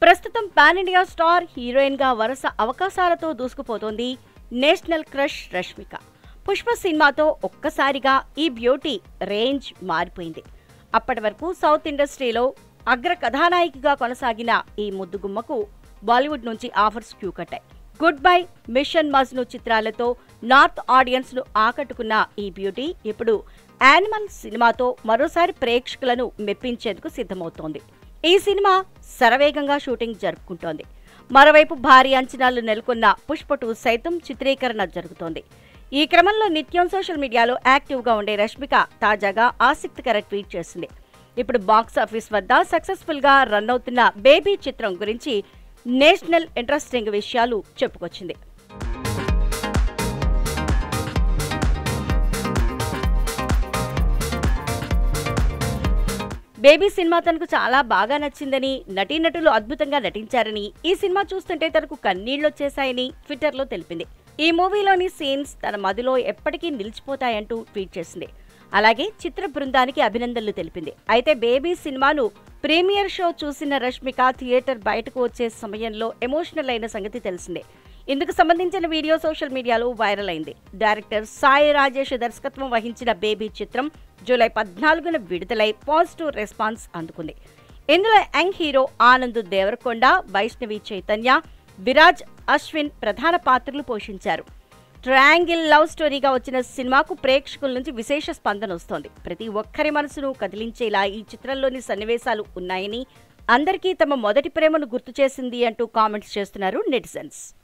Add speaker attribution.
Speaker 1: ప్రస్తుతం pan India star heroine గా వరుస అవకాశాలతో దూసుకుపోతోంది నేషనల్ క్రష్ రష్మిక పుష్ప సినిమాతో ఒక్కసారిగా ఈ బ్యూటీ రేంజ్ మారిపోయింది అప్పటి వరకు సౌత్ ఇండస్ట్రీలో అగ్ర కథానాయికగా కొనసాగిన ఈ ముద్దుగుమ్మకు బాలీవుడ్ నుంచి ఆఫర్స్ క్యూ కట్టాయి గుడ్ బై మిషన్ మజ్ను చిత్రాలతో నార్త్ ఆడియన్స్ ను ఆకట్టుకున్న ఈ బ్యూటీ ఇప్పుడు యానిమల్ సినిమాతో మరోసారి ప్రేక్షకులను మెప్పించేందుకు సిద్ధమవుతోంది ఈ సినిమా శరవేగంగా షూటింగ్ జరుపుకుంటోంది మరోవైపు భారీ అంచనాలు నెలకొన్న పుష్ప టూ సైతం చిత్రీకరణ జరుగుతోంది ఈ క్రమంలో నిత్యం సోషల్ మీడియాలో యాక్టివ్గా ఉండే రష్మిక తాజాగా ఆసక్తికర ట్వీట్ చేసింది ఇప్పుడు బాక్స్ ఆఫీస్ వద్ద సక్సెస్ఫుల్ గా రన్ అవుతున్న బేబీ చిత్రం గురించి నేషనల్ ఇంట్రెస్టింగ్ విషయాలు చెప్పుకొచ్చింది బేబీ సినిమా తనకు చాలా బాగా నచ్చిందని నటీనటులు అద్భుతంగా నటించారని ఈ సినిమా చూస్తుంటే తనకు కన్నీళ్లొచ్చేశాయని ట్విట్టర్లో తెలిపింది ఈ మూవీలోని సీన్స్ తన మదిలో ఎప్పటికీ నిలిచిపోతాయంటూ ట్వీట్ చేసింది అలాగే చిత్ర బృందానికి అభినందనలు తెలిపింది అయితే బేబీ సినిమాను ప్రీమియర్ షో చూసిన రష్మిక థియేటర్ బయటకు వచ్చే సమయంలో ఎమోషనల్ అయిన సంగతి తెలిసిందే ఇందుకు సంబంధించిన వీడియో సోషల్ మీడియాలో వైరల్ అయింది డైరెక్టర్ సాయి రాజేష్ దర్శకత్వం వహించిన బేబీ చిత్రం జూలై పద్నాలుగున విడుదలై పాజిటివ్ రెస్పాన్స్ అందుకుంది ఇందులో యంగ్ హీరో ఆనంద్ దేవరకొండ వైష్ణవి చైతన్య విరాజ్ అశ్విన్ ప్రధాన పాత్రలు పోషించారు ట్రయాంగిల్ లవ్ స్టోరీగా వచ్చిన సినిమాకు ప్రేక్షకుల నుంచి విశేష స్పందన వస్తోంది ప్రతి ఒక్కరి మనసును కదిలించేలా ఈ చిత్రంలోని సన్నివేశాలు ఉన్నాయని అందరికీ తమ మొదటి ప్రేమను గుర్తు చేసింది అంటూ కామెంట్స్ చేస్తున్నారు నెటిజన్స్